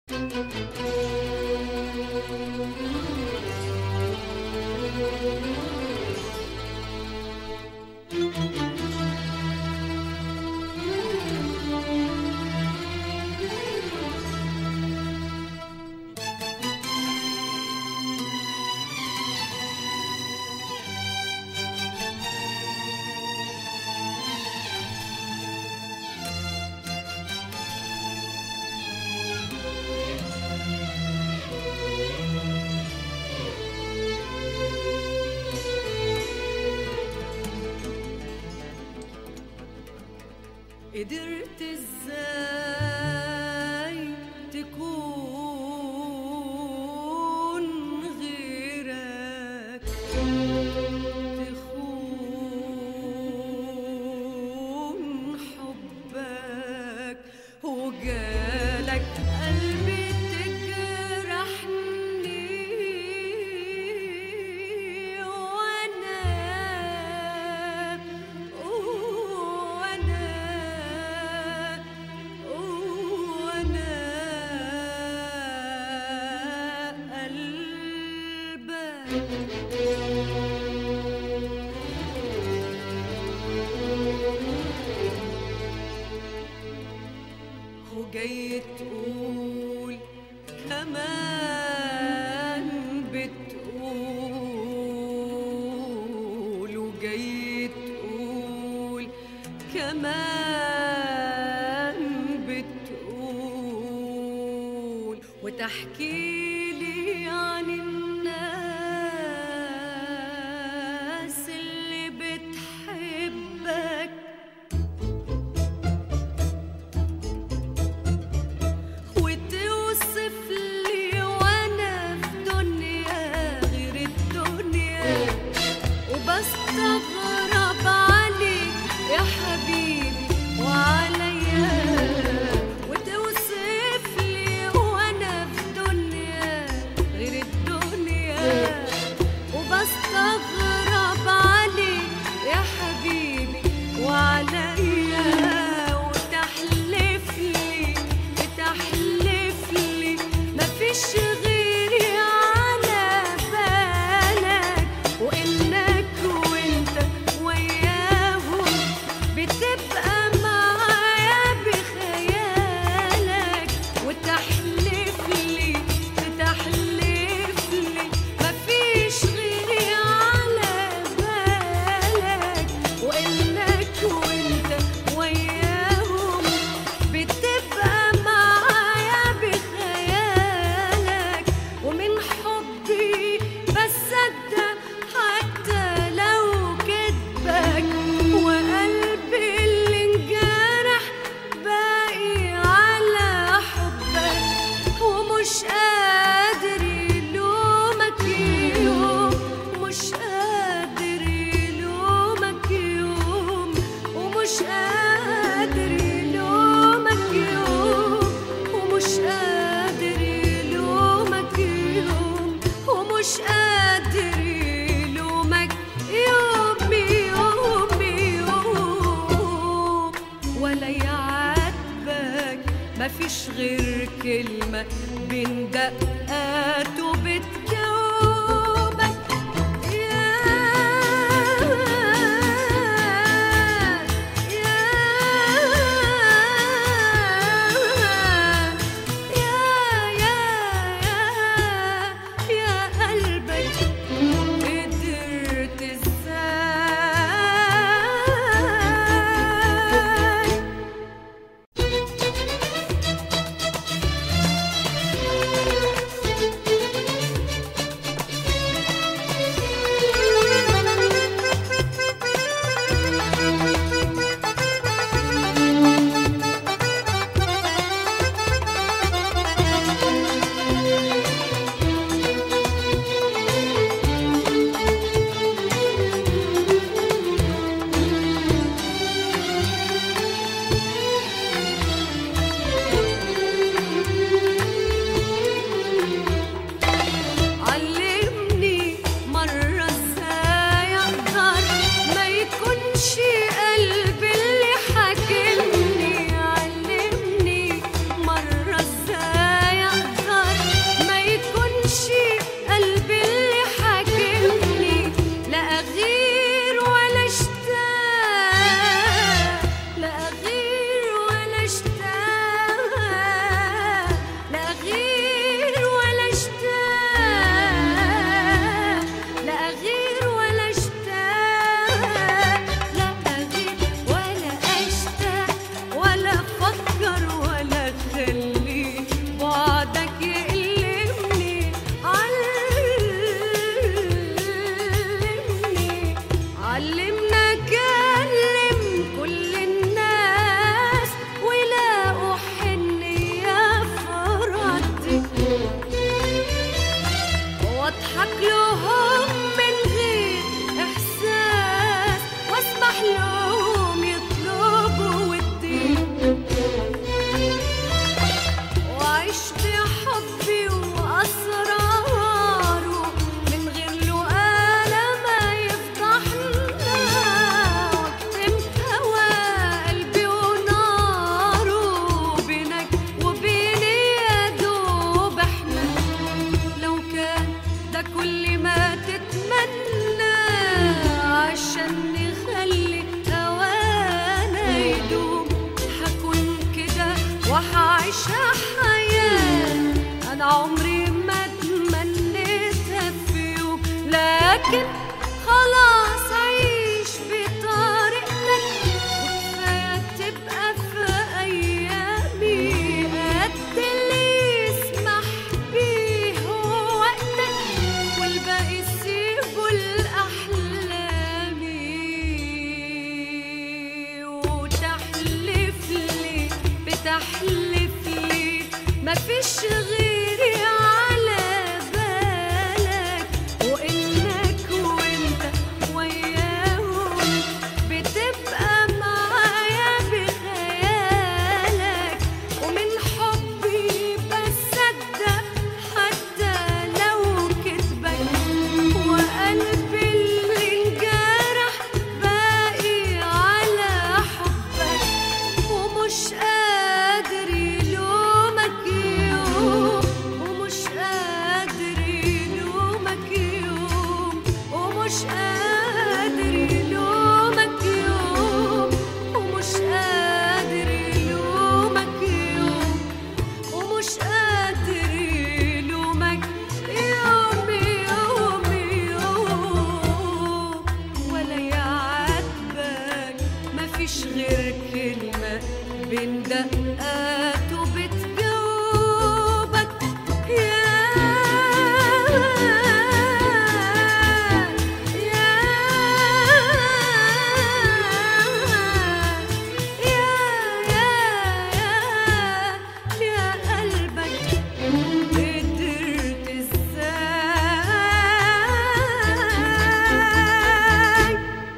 قدرت ازاي تكون غيرك تخون حبك وجالك قلبي تجرحني وانا وانا وانا قلبك وجاي تقول كمان بتقول وجاي تقول كمان بتقول وتحكي لي عن الناس اللي بتحبك وتوصف لي وانا في دنيا غير الدنيا وبستغرب عليك يا حبيبي وعليا وتوصف لي وانا في دنيا غير الدنيا وبستغرب عليك يا حبيبي وعليا وتحلف لي تحلف لي مفيش غيري على بالك وانك وانت وياهم بتبقى معايا بخيالك وتحلف لي تحلف لي مفيش غيري على بالك وانك وانت وياهم بتبقى معايا بخيالك ومن حبي بصدق حتى لو كدبك وقلبي اللي انجرح باقي على حبك ومش قادر يلومك يوم مش قادر يلومك يوم ومش قادر يلومك يوم ومش قادر يلومك يوم ومش قادر يلومك يوم يوم يوم ولا يعاتبك مفيش غير كلمة بين دقاته بتجاوبك يا يا قلبك قدرت ازاي عايشة حياة أنا عمري ما تمنيتها في يوم لكن خلاص عيش بطريقتك وكفاية تبقى في أيامي قد اللي يسمح بيه وقتك والباقي سيبه لأحلامي وتحلف لي بتحلف لي مفيش غيري على بالك وإنك وإنت وياهم بتبقى معايا بخيالك ومن حبي بصدق حتى لو كدبك وقلبي اللي انجرح باقي على حبك ومش قادر يلومك يوم ومش قادر يلومك يوم ومش قادر يلومك يوم ومش قادر يلومك يوم ومش قادر يلومك يوم يوم يوم ولا يعاتبك مفيش غير كلمة بين دقاته بتجاوبك يا يا يا يا يا قلبك قدرت ازاي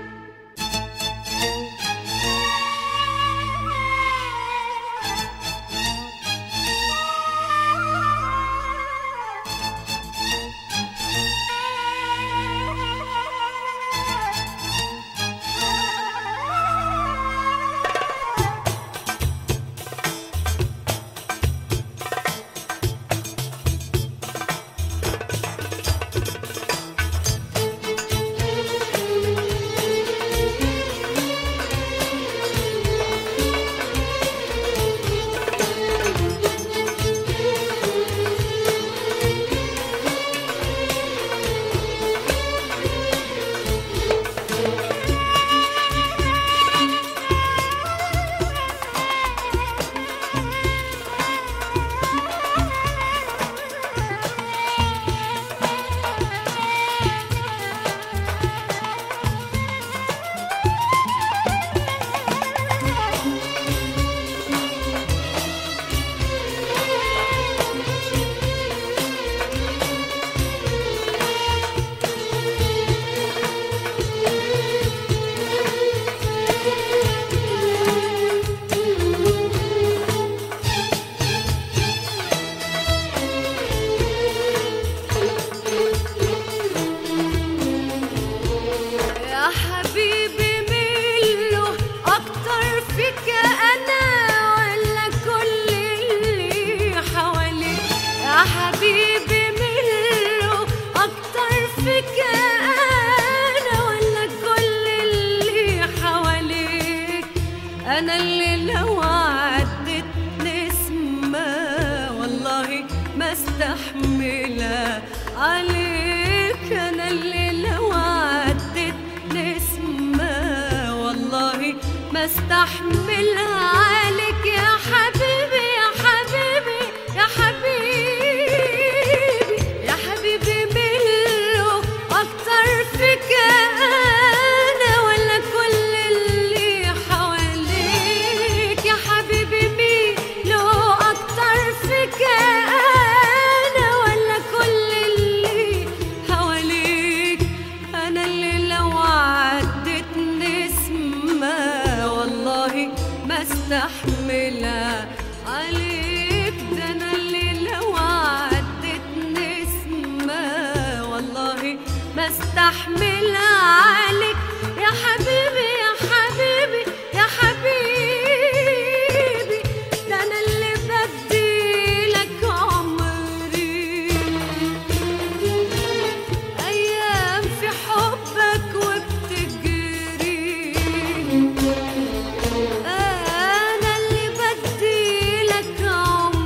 يا حبيبي ميله أكتر فيك أنا ولا كل اللي حواليك يا حبيبي ميله أكتر فيك أنا ولا كل اللي حواليك أنا اللي لو عدت نسمة والله ما استحملها عليك أنا اللي لو عدت نسمة والله ما استحملها عليك يا حبيبي يا حبيبي يا حبيبي يا حبيبي مله أكتر فيك أنا ولا كل اللي حواليك يا حبيبي ميله أكتر فيك أنا ولا كل اللي حواليك أنا اللي لو عدت نسمة والله ما استحملها عليك ده أنا اللي لو عدت نسمة والله ما استحملها عليك يا حبيبي يا حبيبي يا حبيبي ده أنا اللي بديلك عمري أيام في حبك وبتجري أنا اللي بديلك عمري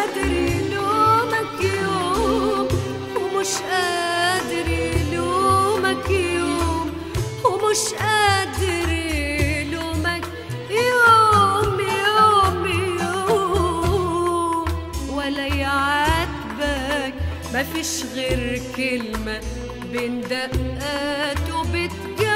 قادر يلومك يوم ومش قادر يلومك يوم ومش قادر يلومك يوم يوم يوم ولا يعاتبك مفيش غير كلمة بين دقات وبتجاوب